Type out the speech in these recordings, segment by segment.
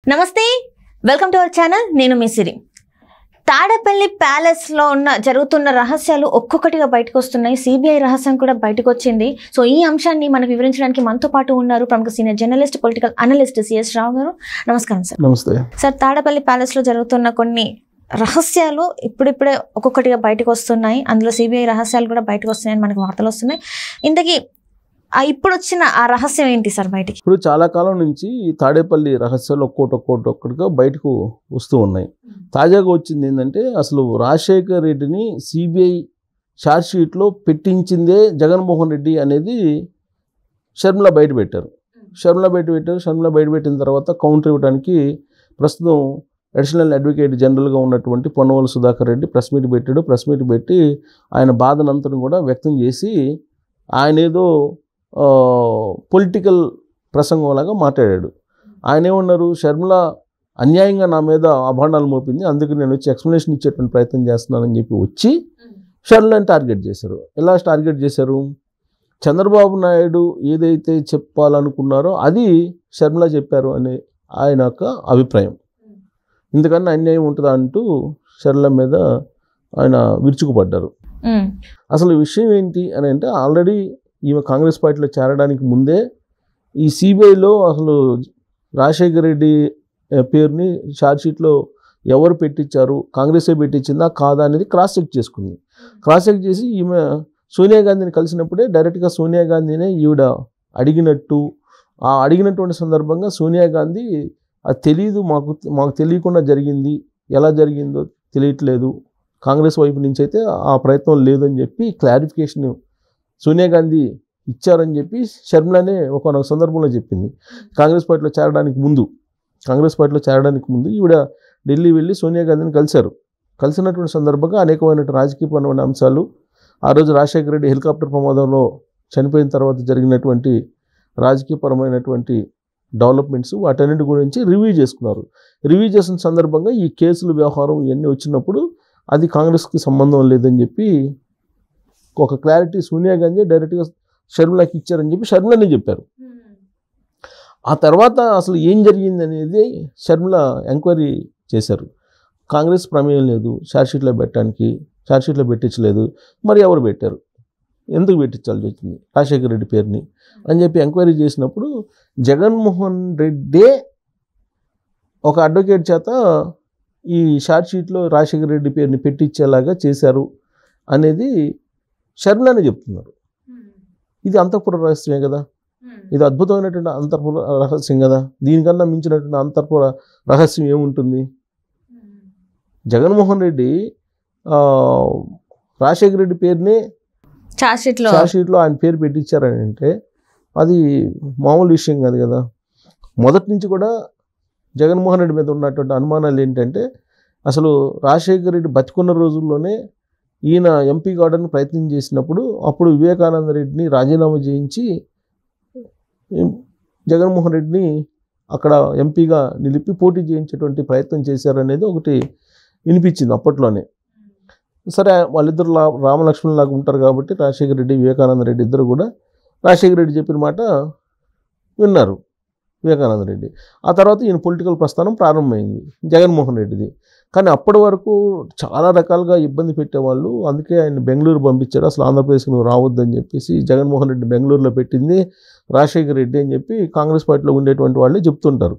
నమస్తే welcome to our channel నేను మీ సిరి Tadepalli palace లో ఉన్న జరుగుతున్న రహస్యాలు ఒక్కొక్కటిగా బయటకు వస్తున్నాయి సిబిఐ రహస్యం కూడా బయటకు వచ్చింది సో ఈ అంశాన్ని మనకు వివరించడానికి మనతో పాటు ఉన్నారు ప్రముఖ senior journalist political analyst CS Rao garu నమస్కారం సార్ నమస్తే సార్ తాడేపల్లి ప్యాలెస్ లో జరుగుతున్న కొన్ని రహస్యాలు ఇప్పుడిప్పుడే ఒక్కొక్కటిగా బయటకు వస్తున్నాయి అందులో సిబిఐ రహస్యాలు కూడా బయటకు వస్తున్నాయని మనకు వార్తలు వస్తున్నాయి ఇంతకీ ఆ ఇప్పుడు వచ్చిన ఆ రహస్యం ఏంటి సార్ బయటికి ఇప్పుడు చాలా కాలం నుంచి ఈ తాడేపల్లి రహస్యాలు ఒక్కోటి ఒక్కోటి ఒక్కటిగా బయటకు వస్తూ ఉన్నాయి తాజాగా వచ్చింది ఏంటంటే అసలు రాజశేఖర్ రెడ్డిని సిబిఐ షీట్లో పెట్టించిందే జగన్మోహన్ రెడ్డి అనేది షర్మిల బయట పెట్టారు షర్మిల బయట పెట్టారు షర్మిల బయట పెట్టిన తర్వాత కౌంటర్ ఇవ్వడానికి ప్రస్తుతం అడిషనల్ అడ్వకేట్ జనరల్గా ఉన్నటువంటి పొన్నవోలు సుధాకర్ రెడ్డి ప్రెస్ మీట్ పెట్టాడు ప్రెస్ మీట్ పెట్టి ఆయన బాధనంతరం కూడా వ్యక్తం చేసి ఆయన ఏదో పొలిటికల్ ప్రసంగంలాగా మాట్లాడాడు ఆయన ఏమన్నారు షర్మిల అన్యాయంగా నా మీద అభాండాలు మోపింది అందుకు నేను వచ్చి ఎక్స్ప్లెనేషన్ ఇచ్చేటువంటి ప్రయత్నం చేస్తున్నానని చెప్పి వచ్చి షర్మిలని టార్గెట్ చేశారు ఎలా టార్గెట్ చేశారు చంద్రబాబు నాయుడు ఏదైతే చెప్పాలనుకున్నారో అది షర్మిల చెప్పారు అనే ఆయన యొక్క అభిప్రాయం ఇంతకన్నా అన్యాయం ఉంటుందా అంటూ షర్మిల మీద ఆయన విరుచుకుపడ్డారు ఉమ్, అసలు విషయం ఏంటి అని అంటే ఆల్రెడీ ఈమె కాంగ్రెస్ పార్టీలో చేరడానికి ముందే ఈ సిబిఐలో అసలు రాజశేఖర రెడ్డి ఆ, పేరుని షార్ట్షీట్లో ఎవరు పెట్టించారు కాంగ్రెసే పెట్టించిందా కాదా అనేది క్రాస్ చెక్ చేసుకుంది క్రాస్ చెక్ చేసి ఈమె సోనియా గాంధీని కలిసినప్పుడే డైరెక్ట్గా సోనియా గాంధీనే ఈవిడ అడిగినట్టు ఆ అడిగినటువంటి సందర్భంగా సోనియా గాంధీ అది తెలియదు మాకు మాకు తెలియకుండా జరిగింది ఎలా జరిగిందో తెలియట్లేదు కాంగ్రెస్ వైపు నుంచి అయితే ఆ ప్రయత్నం లేదని చెప్పి క్లారిఫికేషన్ సోనియా గాంధీ ఇచ్చారని చెప్పి షర్మిలానే ఒక సందర్భంలో చెప్పింది కాంగ్రెస్ పార్టీలో చేరడానికి ముందు కాంగ్రెస్ పార్టీలో చేరడానికి ముందు ఈవిడ ఢిల్లీ వెళ్ళి సోనియా గాంధీని కలిశారు కలిసినటువంటి సందర్భంగా అనేకమైనటువంటి రాజకీయపరమైన అంశాలు ఆ రోజు రాజశేఖర రెడ్డి హెలికాప్టర్ ప్రమాదంలో చనిపోయిన తర్వాత జరిగినటువంటి రాజకీయపరమైనటువంటి డెవలప్మెంట్స్ వాటన్నిటి గురించి రివ్యూ చేసుకున్నారు రివ్యూ చేసిన సందర్భంగా ఈ కేసులు వ్యవహారం ఇవన్నీ వచ్చినప్పుడు అది కాంగ్రెస్కి సంబంధం లేదని చెప్పి ఒక క్లారిటీ సోనియా గాంధీ డైరెక్ట్గా షర్మిలాకి ఇచ్చారని చెప్పి షర్మిలానే చెప్పారు ఆ తర్వాత అసలు ఏం జరిగింది అనేది షర్మిల ఎంక్వైరీ చేశారు కాంగ్రెస్ ప్రమేయం లేదు షార్ట్షీట్లో పెట్టడానికి షార్ట్షీట్లో పెట్టించలేదు మరి ఎవరు పెట్టారు ఎందుకు పెట్టించాల్సి వచ్చింది రాజశేఖర రెడ్డి పేరుని అని చెప్పి ఎంక్వైరీ చేసినప్పుడు జగన్మోహన్ రెడ్డే ఒక అడ్వకేట్ చేత ఈ షార్ట్షీట్లో రాజశేఖర రెడ్డి పేరుని పెట్టించేలాగా చేశారు అనేది షర్మిలానే చెప్తున్నారు ఇది అంతఃపుర రహస్యమే కదా ఇది అద్భుతమైనటువంటి అంతర్పుర రహస్యం కదా దీనికన్నా మించినటువంటి అంతర్పుర రహస్యం ఏముంటుంది జగన్మోహన్ రెడ్డి ఆ, రాజశేఖర రెడ్డి పేరుని చార్జ్ షీట్ లో షీట్లో ఆయన పేరు పెట్టించారని అంటే అది మామూలు విషయం కాదు కదా మొదటి నుంచి కూడా జగన్మోహన్ రెడ్డి మీద ఉన్నటువంటి అనుమానాలు ఏంటంటే అసలు రాజశేఖర రెడ్డి బతికున్న రోజుల్లోనే ఈయన ఎంపీ కావడానికి ప్రయత్నం చేసినప్పుడు అప్పుడు వివేకానంద రెడ్డిని రాజీనామా చేయించి ఏం- జగన్మోహన్ రెడ్డిని అక్కడ ఎంపీగా నిలిపి పోటీ చేయించేటువంటి ప్రయత్నం చేశారనేది ఒకటి వినిపించింది అప్పట్లోనే సరే వాళ్ళిద్దరు లా రామలక్ష్మణ్ లాగా ఉంటారు కాబట్టి రాజశేఖర రెడ్డి వివేకానంద రెడ్డి ఇద్దరు కూడా రాజశేఖర రెడ్డి చెప్పిన మాట విన్నారు వివేకానంద రెడ్డి ఆ తర్వాత ఈయన పొలిటికల్ ప్రస్థానం ప్రారంభమైంది జగన్మోహన్ రెడ్డిది కానీ అప్పటి వరకు చాలా రకాలుగా ఇబ్బంది పెట్టేవాళ్ళు అందుకే ఆయన బెంగళూరు పంపించారు అసలు ఆంధ్రప్రదేశ్కి నువ్వు రావద్దని చెప్పేసి జగన్మోహన్ రెడ్డి బెంగళూరులో పెట్టింది రాజశేఖర రెడ్డి అని చెప్పి కాంగ్రెస్ పార్టీలో ఉండేటువంటి వాళ్ళే చెప్తుంటారు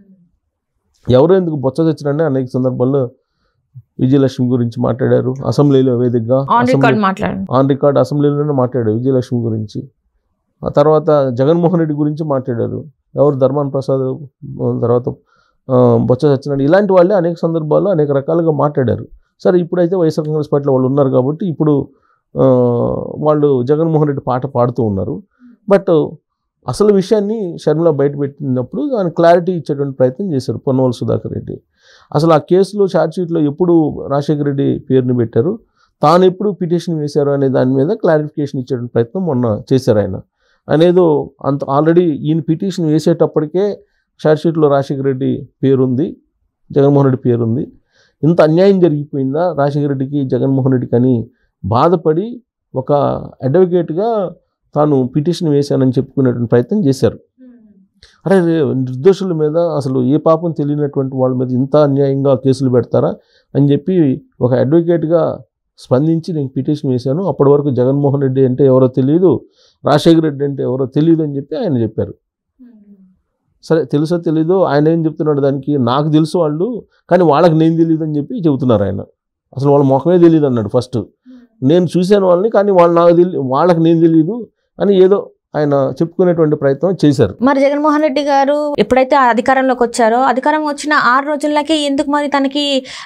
ఎవరు ఎందుకు బొత్స తెచ్చినంటే అనేక సందర్భాల్లో విజయలక్ష్మి గురించి మాట్లాడారు అసెంబ్లీలో వేదికగా ఆన్ అసెంబ్లీ- రికార్డ్ మాట్లాడండి ఆన్ రికార్డ్ అసెంబ్లీలోనే మాట్లాడారు విజయలక్ష్మి గురించి ఆ తర్వాత జగన్మోహన్ రెడ్డి గురించి మాట్లాడారు ఎవరు ధర్మాన్ ప్రసాద్ ఆ, తర్వాత ఆ, బొత్స సత్యనారాయణ ఇలాంటి వాళ్ళే అనేక సందర్భాల్లో అనేక రకాలుగా మాట్లాడారు సరే ఇప్పుడైతే వైఎస్ఆర్ కాంగ్రెస్ పార్టీలో వాళ్ళు ఉన్నారు కాబట్టి ఇప్పుడు ఆ, వాళ్ళు జగన్మోహన్ రెడ్డి పాట పాడుతూ ఉన్నారు బట్ అసలు విషయాన్ని షర్మిల బయటపెట్టినప్పుడు దాని క్లారిటీ ఇచ్చేటువంటి ప్రయత్నం చేశారు పొన్నవోలు సుధాకర్ రెడ్డి అసలు ఆ కేసులో ఛార్జ్షీట్లో ఎప్పుడు రాజశేఖర రెడ్డి పేరుని పెట్టారు తాను ఎప్పుడు పిటిషన్ వేశారు అనే దాని మీద క్లారిఫికేషన్ ఇచ్చేటువంటి ప్రయత్నం మొన్న చేశారు ఆయన అనేదో అంత ఆల్రెడీ ఈయన పిటిషన్ వేసేటప్పటికే షార్ట్షీట్లో రాజశేఖర రెడ్డి పేరుంది జగన్మోహన్ రెడ్డి పేరుంది ఇంత అన్యాయం జరిగిపోయిందా రాజశేఖర రెడ్డికి జగన్మోహన్ రెడ్డికి అని బాధపడి ఒక అడ్వకేట్గా తాను పిటిషన్ వేశానని చెప్పుకునేటువంటి ప్రయత్నం చేశారు అరే రే, నిర్దోషుల మీద అసలు ఏ పాపం తెలియనటువంటి వాళ్ళ మీద ఇంత అన్యాయంగా కేసులు పెడతారా అని చెప్పి ఒక అడ్వకేట్గా స్పందించి నేను పిటిషన్ వేశాను అప్పటి వరకు జగన్మోహన్ రెడ్డి అంటే ఎవరో తెలియదు రాజశేఖర రెడ్డి అంటే ఎవరో తెలియదు అని చెప్పి ఆయన చెప్పారు సరే తెలుసో తెలీదో ఆయన ఏం చెప్తున్నాడు దానికి నాకు తెలుసు వాళ్ళు కానీ వాళ్ళకి నేను తెలియదు అని చెప్పి చెబుతున్నారు ఆయన అసలు వాళ్ళ ముఖమే తెలియదు అన్నాడు ఫస్ట్ నేను చూశాను వాళ్ళని కానీ వాళ్ళు నాకు తెలియ వాళ్ళకి నేను తెలియదు అని ఏదో ఆయన చెప్పుకునేటువంటి ప్రయత్నం చేశారు మరి జగన్మోహన్ రెడ్డి గారు ఎప్పుడైతే ఆ అధికారంలోకి వచ్చారో అధికారం వచ్చిన ఆరు రోజులకి ఎందుకు మరి తనకి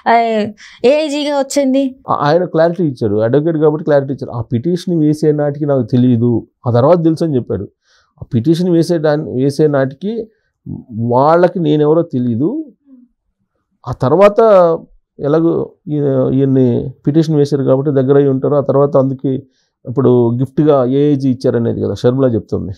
ఏఐజీగా వచ్చింది ఆ- ఆయన క్లారిటీ ఇచ్చాడు అడ్వకేట్ కాబట్టి క్లారిటీ ఇచ్చారు ఆ పిటిషన్ వేసే నాటికి నాకు తెలియదు ఆ తర్వాత తెలుసు అని చెప్పాడు ఆ పిటిషన్ వేసే దాన్ని వేసే నాటికి వాళ్ళకి నేనెవరో తెలియదు ఆ తర్వాత ఎలాగో ఈయన- ఈయన్ని పిటిషన్ వేశారు కాబట్టి దగ్గర అయి ఉంటారు ఆ తర్వాత అందుకే ఇప్పుడు గిఫ్ట్గా ఏఏజీ ఇచ్చారనేది కదా షర్మిల చెప్తుంది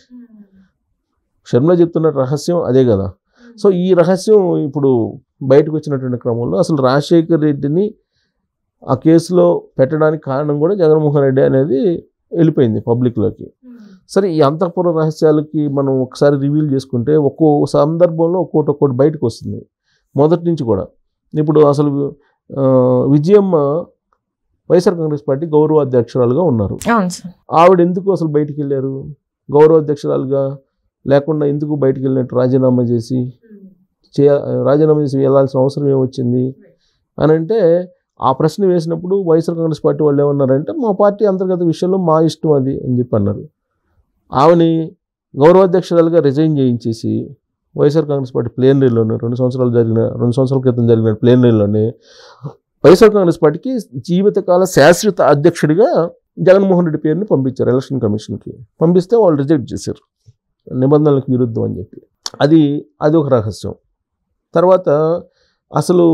షర్మిల చెప్తున్న రహస్యం అదే కదా సో ఈ రహస్యం ఇప్పుడు బయటకు వచ్చినటువంటి క్రమంలో అసలు రాజశేఖర్ రెడ్డిని ఆ కేసులో పెట్టడానికి కారణం కూడా జగన్మోహన్ రెడ్డి అనేది వెళ్ళిపోయింది పబ్లిక్లోకి సరే ఈ అంతఃపుర రహస్యాలకి మనం ఒకసారి రివీల్ చేసుకుంటే ఒక్కో సందర్భంలో ఒక్కోటి ఒక్కోటి బయటకు వస్తుంది మొదటి నుంచి కూడా ఇప్పుడు అసలు ఆ, విజయమ్మ వైఎస్ఆర్ కాంగ్రెస్ పార్టీ గౌరవ అధ్యక్షురాలుగా ఉన్నారు అవును సార్ ఆవిడ ఎందుకు అసలు బయటికి వెళ్ళారు గౌరవ అధ్యక్షురాలుగా లేకుండా ఎందుకు బయటికి వెళ్ళినట్టు రాజీనామా చేసి చేయ రాజీనామా చేసి వెళ్ళాల్సిన అవసరం ఏమొచ్చింది అని అంటే ఆ ప్రశ్న వేసినప్పుడు వైఎస్ఆర్ కాంగ్రెస్ పార్టీ వాళ్ళు ఏమన్నారంటే మా పార్టీ అంతర్గత విషయంలో మా ఇష్టం అది అని చెప్పి అన్నారు ఆమెని గౌరవాధ్యక్షురాలుగా రిజైన్ చేయించేసి వైఎస్ఆర్ కాంగ్రెస్ పార్టీ ప్లేనరీలోనే రెండు సంవత్సరాలు జరిగిన రెండు సంవత్సరాల క్రితం జరిగిన ప్లేనరీలోనే వైఎస్ఆర్ కాంగ్రెస్ పార్టీకి జీవితకాల శాశ్వత అధ్యక్షుడిగా జగన్మోహన్ రెడ్డి పేరుని పంపించారు ఎలక్షన్ కమిషన్కి పంపిస్తే వాళ్ళు రిజెక్ట్ చేశారు నిబంధనలకు విరుద్ధం అని చెప్పి అది అది ఒక రహస్యం తర్వాత అసలు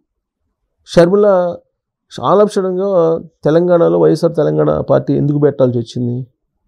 షర్మిల ఆలక్షణంగా తెలంగాణలో వైఎస్ఆర్ తెలంగాణ పార్టీ ఎందుకు పెట్టాల్సి వచ్చింది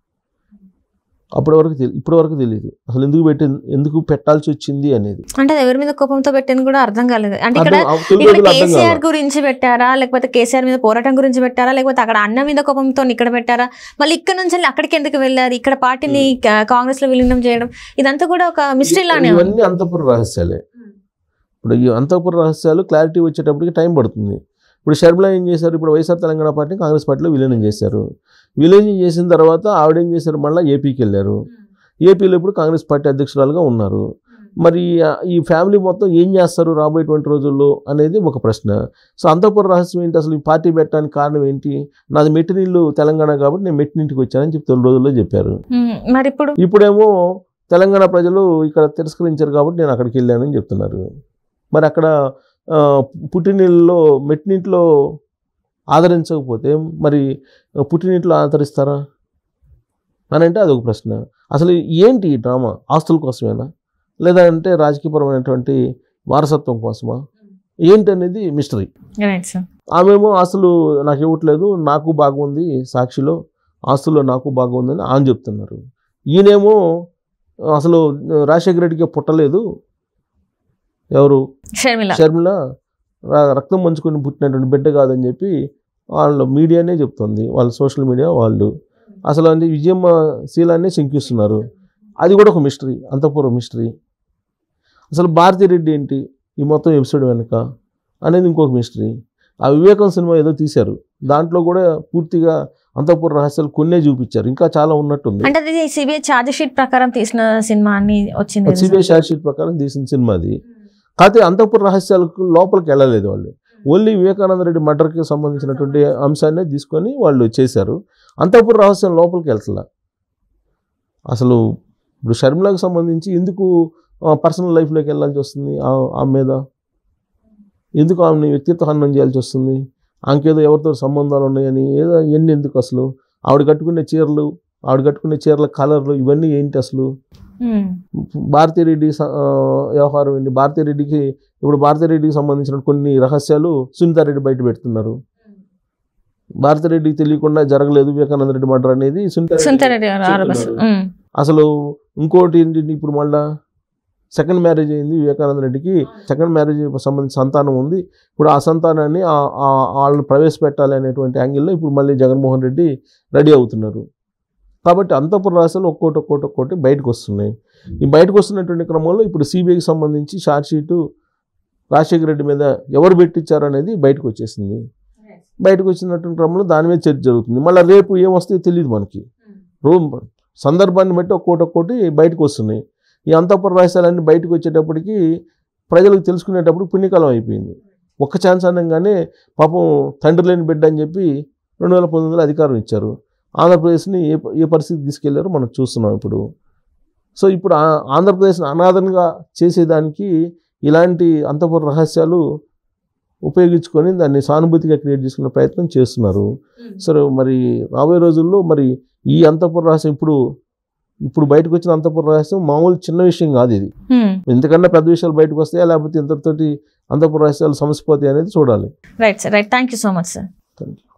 అప్పటి వరకు తెలి ఇప్పటి వరకు తెలియదు అసలు ఎందుకు పెట్టి ఎందుకు పెట్టాల్సి వచ్చింది అనేది అంటే అది ఎవరి మీద కోపంతో పెట్టింది కూడా అర్థం కాలేదు అంటే ఇక్కడ అర్థం- ఆ తొలి ఇక్కడ రోజులు అర్థం కేసీఆర్ కావాలి గురించి పెట్టారా లేకపోతే కేసీఆర్ మీద పోరాటం గురించి పెట్టారా లేకపోతే అక్కడ అన్న మీద కోపంతో ఇక్కడ పెట్టారా మళ్ళీ ఇక్కడ నుంచి వెళ్ళి అక్కడికి ఎందుకు వెళ్ళారు ఇక్కడ పార్టీని కాంగ్రెస్ లో విలీనం చేయడం ఇదంతా కూడా ఒక మిస్టరీ లానే ఉంది. ఇవన్నీ అంతఃపుర రహస్యాలే ఇప్పుడు ఈ అంతఃపుర రహస్యాలు క్లారిటీ వచ్చేటప్పటికి టైం పడుతుంది ఇప్పుడు షర్మిల ఏం చేశారు ఇప్పుడు వైఎస్ఆర్ తెలంగాణ పార్టీ కాంగ్రెస్ పార్టీలో విలీనం చేశారు విలీనం చేసిన తర్వాత ఆవిడ ఏం చేశారు మళ్ళీ ఏపీకి వెళ్ళారు ఏపీలో ఇప్పుడు కాంగ్రెస్ పార్టీ అధ్యక్షురాలుగా ఉన్నారు మరి ఆ, ఈ ఫ్యామిలీ మొత్తం ఏం చేస్తారు రాబోయేటువంటి రోజుల్లో అనేది ఒక ప్రశ్న సో అంతఃపుర రహస్యం ఏంటి అసలు ఈ పార్టీ పెట్టడానికి కారణం ఏంటి నాది మెట్టినీళ్ళు తెలంగాణ కాబట్టి నేను మెట్టినింటికి వచ్చానని చెప్పి తొలి రోజుల్లో చెప్పారు ఉమ్, మరి ఇప్పుడు ఇప్పుడేమో తెలంగాణ ప్రజలు ఇక్కడ తిరస్కరించారు కాబట్టి నేను అక్కడికి వెళ్ళానని చెప్తున్నారు మరి అక్కడ ఆ, పుట్టినీళ్ళలో మెట్టినీటిలో ఆదరించకపోతే మరి పుట్టినీటిలో ఆదరిస్తారా అని అంటే అదొక ప్రశ్న అసలు ఏంటి ఈ డ్రామా ఆస్తుల కోసమేనా లేదా అంటే రాజకీయపరమైనటువంటి వారసత్వం కోసమా ఏంటి అనేది మిస్టరీ రైట్ సార్ ఆమెమో ఆస్తులు నాకు ఇవ్వట్లేదు నాకు బాగుంది సాక్షిలో ఆస్తుల్లో నాకు బాగుందని ఆమె చెప్తున్నారు ఈయనేమో అసలు రాజశేఖర రెడ్డికి పుట్టలేదు ఎవరు షర్మిల షర్మిల ర- రక్తం మంచుకొని పుట్టినటువంటి బిడ్డ కాదని చెప్పి వాళ్ళ మీడియానే చెప్తుంది వాళ్ళ సోషల్ మీడియా వాళ్ళు అసలు అంటే విజయమ్మ శీలాన్ని శంకిస్తున్నారు అది కూడా ఒక మిస్టరీ అంతఃపురం మిస్టరీ అసలు భారతీ రెడ్డి ఏంటి ఈ మొత్తం ఎపిసోడ్ వెనుక అనేది ఇంకొక మిస్టరీ ఆ వివేకం సినిమా ఏదో తీశారు దాంట్లో కూడా పూర్తిగా అంతఃపుర రహస్యాలు కొన్నే చూపించారు ఇంకా చాలా ఉన్నట్టుంది అంటే అది సిబిఐ ఛార్జ్ షీట్ ప్రకారం తీసిన సినిమా అని వచ్చింది కదా సిబిఐ సార్. షార్ట్ షీట్ ప్రకారం తీసిన సినిమా అది కాకపోతే అంతఃపుర రహస్యాలకు లోపలికి వెళ్ళలేదు వాళ్ళు ఓన్లీ వివేకానంద రెడ్డి మర్డర్కి సంబంధించినటువంటి అంశాన్ని తీసుకొని వాళ్ళు చేశారు అంతఃపుర రహస్యం లోపలికి వెళ్తలా అసలు ఇప్పుడు షర్మిలకు సంబంధించి ఎందుకు పర్సనల్ లైఫ్లోకి వెళ్ళాల్సి వస్తుంది ఆ- ఆమె మీద ఎందుకు ఆమెని వ్యక్తిత్వ హననం చేయాల్సి వస్తుంది ఆమెకేదో ఎవరితో సంబంధాలు ఉన్నాయని ఏదో ఎన్ని ఎందుకు అసలు ఆవిడ కట్టుకునే చీరలు ఆవిడ కట్టుకునే చీరల కలర్లు ఇవన్నీ ఏంటి అసలు ఉమ్, భారతీరెడ్డి స- ఆ, వ్యవహారం ఏంటి భారతీరెడ్డికి ఇప్పుడు భారతీరెడ్డికి సంబంధించిన కొన్ని రహస్యాలు సునీతారెడ్డి బయట పెడుతున్నారు భారతీరెడ్డికి తెలియకుండా జరగలేదు వివేకానంద రెడ్డి మర్డర్ అనేది సునీతారెడ్డి సునీతారెడ్డి గారు ఆరోపణ ఉమ్, అసలు ఇంకోటి ఏంటి ఇప్పుడు మళ్ళా సెకండ్ మ్యారేజ్ అయింది వివేకానంద రెడ్డికి సెకండ్ మ్యారేజ్ సంబంధించి సంతానం ఉంది ఇప్పుడు ఆ సంతానాన్ని ఆ- ఆ- వాళ్ళని ప్రవేశపెట్టాలి అనేటువంటి యాంగిల్లో ఇప్పుడు మళ్ళీ జగన్మోహన్ రెడ్డి రెడీ అవుతున్నారు కాబట్టి అంతపుర రహస్యాలు ఒక్కోటి ఒక్కోటి ఒక్కోటి బయటకు వస్తున్నాయి ఈ బయటకు వస్తున్నటువంటి క్రమంలో ఇప్పుడు సిబిఐకి సంబంధించి ఛార్జ్ షీటు రాజశేఖర రెడ్డి మీద ఎవరు పెట్టించారు అనేది బయటకు వచ్చేసింది బయటకు వచ్చినటువంటి క్రమంలో దాని మీద చర్చ జరుగుతుంది మళ్ళీ రేపు ఏం వస్తాయో తెలియదు మనకి రో సందర్భాన్ని బట్టి ఒక్కోటి ఒక్కోటి బయటకు వస్తున్నాయి ఈ అంతఃపుర రహస్యాలన్నీ బయటకు వచ్చేటప్పటికి ప్రజలకు తెలుసుకునేటప్పుడు పుణ్యకాలం అయిపోయింది ఒక్క ఛాన్స్ అనగానే పాపం తండ్రి లేని బిడ్డ అని చెప్పి రెండు వేల పంతొమ్మిదిలో అధికారం ఇచ్చారు ఆంధ్రప్రదేశ్ని ఏ ఏ పరిస్థితి తీసుకెళ్లారో మనం చూస్తున్నాం ఇప్పుడు సో ఇప్పుడు ఆ- ఆంధ్రప్రదేశ్ని అనాథంగా చేసేదానికి ఇలాంటి అంతఃపుర రహస్యాలు ఉపయోగించుకొని దాన్ని సానుభూతిగా క్రియేట్ చేసుకునే ప్రయత్నం చేస్తున్నారు సరే మరి రాబోయే రోజుల్లో మరి ఈ అంతఃపుర రహస్యం ఇప్పుడు ఇప్పుడు బయటకు వచ్చిన అంతఃపుర రహస్యం మామూలు చిన్న విషయం కాదు ఇది ఇంతకన్నా పెద్ద విషయాలు బయటకు వస్తాయా లేకపోతే ఇంతటితోటి అంతఃపుర రహస్యాలు సమసిపోతాయి అనేది చూడాలి right sir right thank you so much sir Thank you.